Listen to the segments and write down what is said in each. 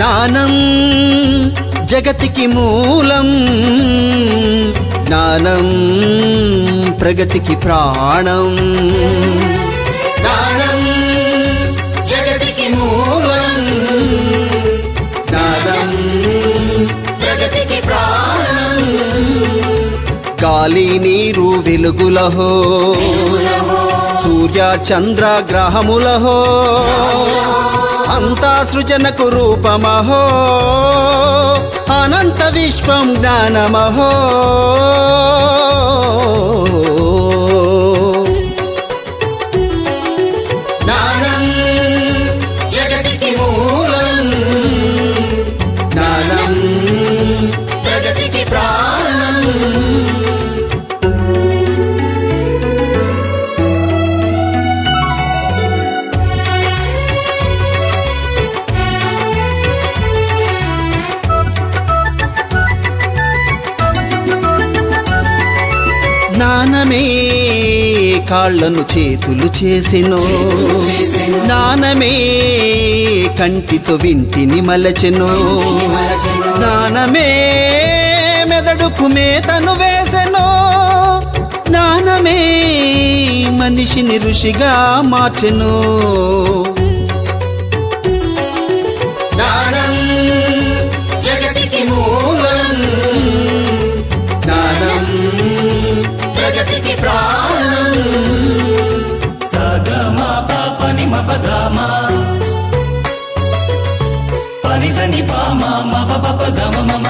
జ్ఞానం జగతికి మూలం జ్ఞానం ప్రగతికి ప్రాణం జ్ఞానం జగతికి మూలం జ్ఞానం ప్రగతికి ప్రాణం గాలి నీరు వెలుగులహో సూర్య చంద్ర గ్రహములహో అంతా సృజనకు రూపమహో అనంత విశ్వం జ్ఞానమహో జ్ఞానం జగతికి మూలం జ్ఞానం ప్రగతికి ప్రాణం జ్ఞానమే కాళ్ళను చేతులు చేసెను జ్ఞానమే కంటితో వింటిని మలచెను జ్ఞానమే మెదడుకు మేతను వేసెను జ్ఞానమే మనిషిని ఋషిగా మార్చెను జ్ఞానం జగతికి మూలం జ్ఞానం ప్రగతికి ప్రాణం సగమ పని మపగమ పని సని పామ మప పప గమ మమ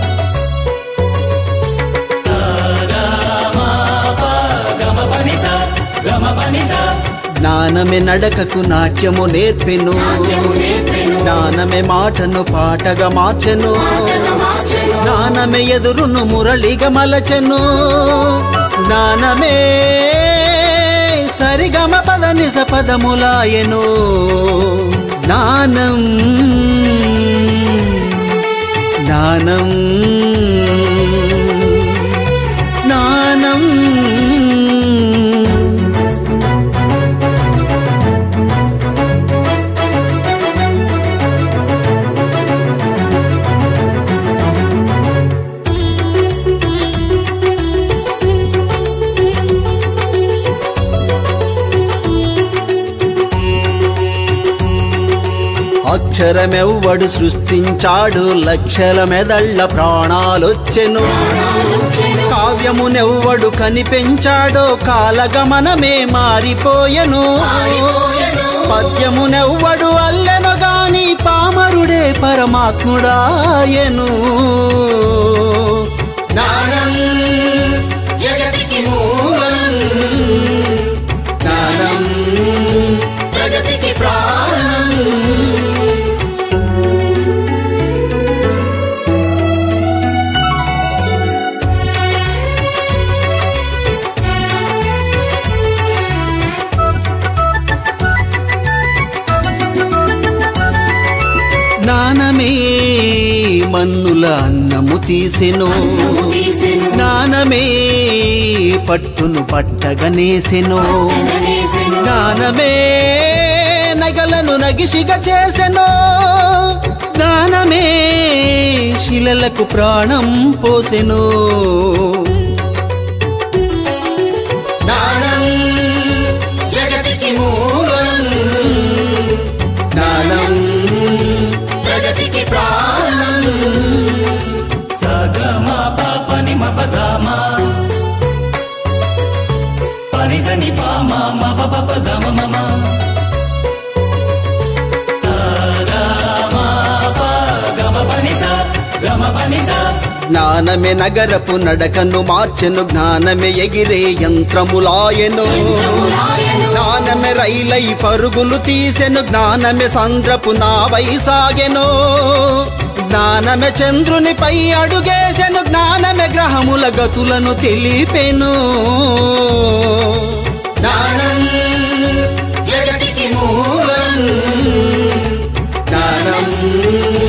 సగమ ప గమ పని స గమ పని స జ్ఞానమే నడకకు నాట్యము నేర్పెను జ్ఞానమే మాటను పాటగా మార్చెను జ్ఞానమే ఎదురును మురళిగా మలచెను జ్ఞానమే సరిగమ పద నిజ పదములాయను జ్ఞానం జ్ఞానం జ్ఞానం అక్షరమెవ్వడు సృష్టించాడు లక్షల మెదళ్ళ ప్రాణాలొచ్చెను కావ్యమునెవ్వడు కనిపెంచాడో కాలగమనమే మారిపోయెను పద్యమునెవ్వడు అల్లెను గాని పామరుడే పరమాత్ముడాయను జ్ఞానం జగతికి మూలం జ్ఞానం ప్రగతికి ప్రాణం జ్ఞానమే మన్నుల అన్నము తీసెను జ్ఞానమే పట్టును పట్టగనేసెను జ్ఞానమే నగలను నగిసిగా చేసెను జ్ఞానమే శిలలకు ప్రాణం పోసెను జ్ఞానం జగతికి మూలం జ్ఞానం ప్రగతికి ప్రాణం సగమ పని మపగమ పని సని పామ మప పప గమ మమ సగమ ప గమ పని స గమ పని స జ్ఞానమే నగరపు నడకను మార్చెను జ్ఞానమే ఎగిరే యంత్రములాయెను జ్ఞానమే రైలై పరుగులు తీసెను జ్ఞానమే సంద్రపు నావై సాగెను జ్ఞానమే చంద్రునిపై అడుగేసెను జ్ఞానమే గ్రహముల గతులను తెలిపెను జ్ఞానం జగతికి మూలం జ్ఞానం